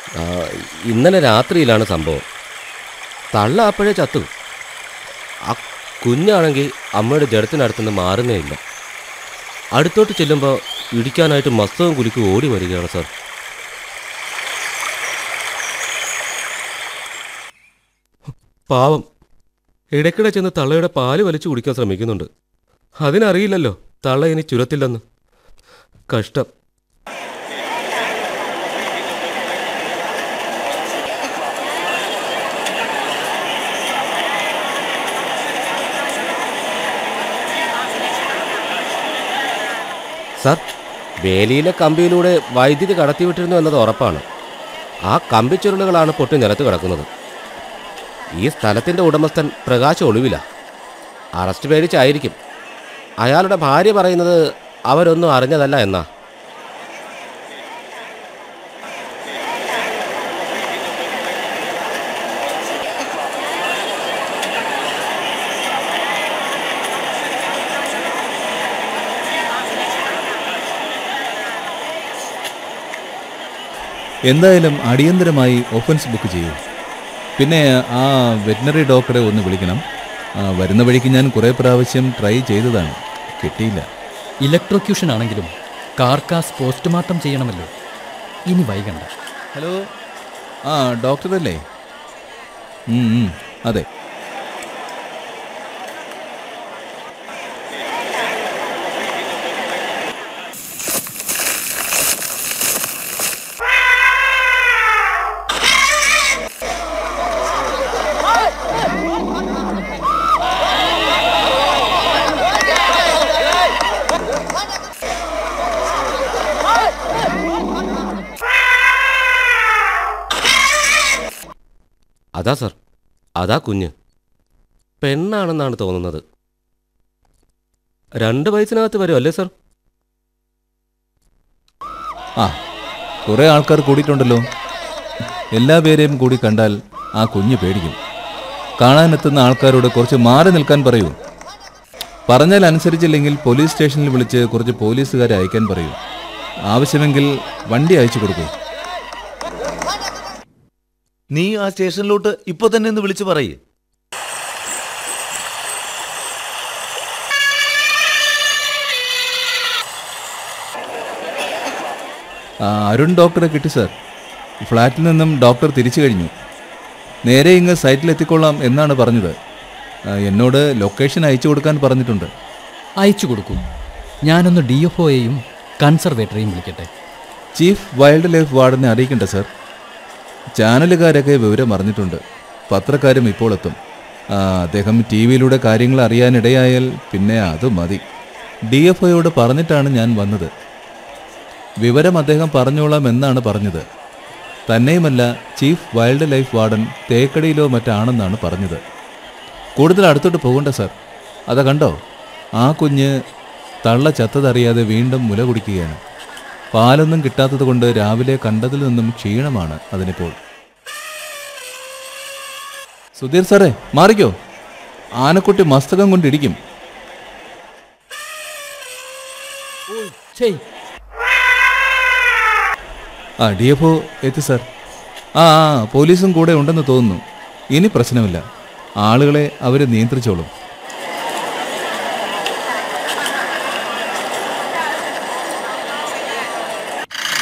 ആ, ഇന്നലെ രാത്രിയിലാണ് സംഭവം തള്ള അപ്പോഴേ ചത്തു ആ കുഞ്ഞാണെങ്കിൽ അമ്മയുടെ ജഡത്തിനടുത്തുനിന്ന് മാറുന്നേ ഇല്ല അടുത്തോട്ട് ചെല്ലുമ്പോൾ ഇടിക്കാനായിട്ട് മസ്തവും കുലിക്കും ഓടി വരികയാണ് സാർ പാവം ഇടയ്ക്കിടെ ചെന്ന് തള്ളയുടെ പാല് വലിച്ചു കുടിക്കാൻ ശ്രമിക്കുന്നുണ്ട് അതിനറിയില്ലല്ലോ തള്ള ഇനി ചുരത്തില്ലെന്ന് കഷ്ടം സാർ വേലിയിലെ കമ്പിയിലൂടെ വൈദ്യുതി കടത്തിവിട്ടിരുന്നു എന്നത് ഉറപ്പാണ് ആ കമ്പിച്ചുരുളുകളാണ് പൊട്ടി നിലത്ത് കിടക്കുന്നത് ഈ സ്ഥലത്തിൻ്റെ ഉടമസ്ഥൻ പ്രകാശ് ഒളിവില അറസ്റ്റ് പേടിച്ചായിരിക്കും അയാളുടെ ഭാര്യ പറയുന്നത് അവരൊന്നും അറിഞ്ഞതല്ല എന്നാ എന്തായാലും അടിയന്തരമായി ഒഫൻസ് ബുക്ക് ചെയ്യൂ പിന്നെ ആ വെറ്റിനറി ഡോക്ടറെ ഒന്ന് വിളിക്കണം ആ, വരുന്ന വഴിക്ക് ഞാൻ കുറേ പ്രാവശ്യം ട്രൈ ചെയ്തതാണ് കിട്ടിയില്ല ഇലക്ട്രോക്യൂഷൻ ആണെങ്കിലും കാർക്കാസ് പോസ്റ്റ്മോർട്ടം ചെയ്യണമല്ലോ ഇനി വൈകണ്ട ഹലോ ആ ഡോക്ടറല്ലേ ഉം, ഉം, അതെ അതാ സാർ അതാ കുഞ്ഞ് പെണ്ണാണെന്നാണ് തോന്നുന്നത് രണ്ട് വയസ്സിനകത്ത് വരും അല്ലേ സാർ ആ കുറേ ആൾക്കാർ കൂടിയിട്ടുണ്ടല്ലോ എല്ലാ പേരെയും കൂടി കണ്ടാൽ ആ കുഞ്ഞ് പേടിക്കും കാണാനെത്തുന്ന ആൾക്കാരോട് കുറച്ച് മാറി നിൽക്കാൻ പറയൂ പറഞ്ഞാൽ അനുസരിച്ചില്ലെങ്കിൽ പോലീസ് സ്റ്റേഷനിൽ വിളിച്ച് കുറച്ച് പോലീസുകാരെ അയക്കാൻ പറയൂ ആവശ്യമെങ്കിൽ വണ്ടി അയച്ചു കൊടുക്കൂ നീ ആ സ്റ്റേഷനിലോട്ട് ഇപ്പൊ തന്നെ ഒന്ന് വിളിച്ചു പറയേ ആ, അരുൺ ഡോക്ടറെ കിട്ടി സാർ ഫ്ലാറ്റിൽ നിന്നും ഡോക്ടർ തിരിച്ചു കഴിഞ്ഞു നേരെ ഇങ്ങ് സൈറ്റിൽ എത്തിക്കൊള്ളാം എന്നാണ് പറഞ്ഞത് ആ, എന്നോട് ലൊക്കേഷൻ അയച്ചു കൊടുക്കാൻ പറഞ്ഞിട്ടുണ്ട് അയച്ചു കൊടുക്കൂ ഞാനൊന്ന് ഡി എഫ് ഒയെയും കൺസർവേറ്ററെയും വിളിക്കട്ടെ ചീഫ് വൈൽഡ് ലൈഫ് വാർഡനെ അറിയിക്കണ്ട സാർ ചാനലുകാരൊക്കെ വിവരം അറിഞ്ഞിട്ടുണ്ട് പത്രക്കാരും ഇപ്പോൾ എത്തും ആ, അദ്ദേഹം ടി വിയിലൂടെ കാര്യങ്ങൾ അറിയാനിടയായാൽ പിന്നെ അത് മതി ഡി എഫ് ഒയോട് പറഞ്ഞിട്ടാണ് ഞാൻ വന്നത് വിവരം അദ്ദേഹം പറഞ്ഞോളാം എന്നാണ് പറഞ്ഞത് തന്നെയുമല്ല ചീഫ് വൈൽഡ് ലൈഫ് വാർഡൻ തേക്കടിയിലോ മറ്റാണെന്നാണ് പറഞ്ഞത് കൂടുതൽ അടുത്തോട്ട് പോകണ്ട സാർ അതാ കണ്ടോ ആ കുഞ്ഞ് തള്ള ചത്തതറിയാതെ വീണ്ടും മുല കുടിക്കുകയാണ് പാലൊന്നും കിട്ടാത്തത് കൊണ്ട് രാവിലെ കണ്ടതിൽ നിന്നും ക്ഷീണമാണ് അതിനിപ്പോൾ സുധീർ സാറേ മാറിക്കോ ആനക്കുട്ടി മസ്തകം കൊണ്ടിരിക്കും ചെയ് ആ ഡി എഫ് ഒ എത്തി സാർ ആ ആ പോലീസും കൂടെ ഉണ്ടെന്ന് തോന്നുന്നു ഇനി പ്രശ്നമില്ല ആളുകളെ അവർ നിയന്ത്രിച്ചോളും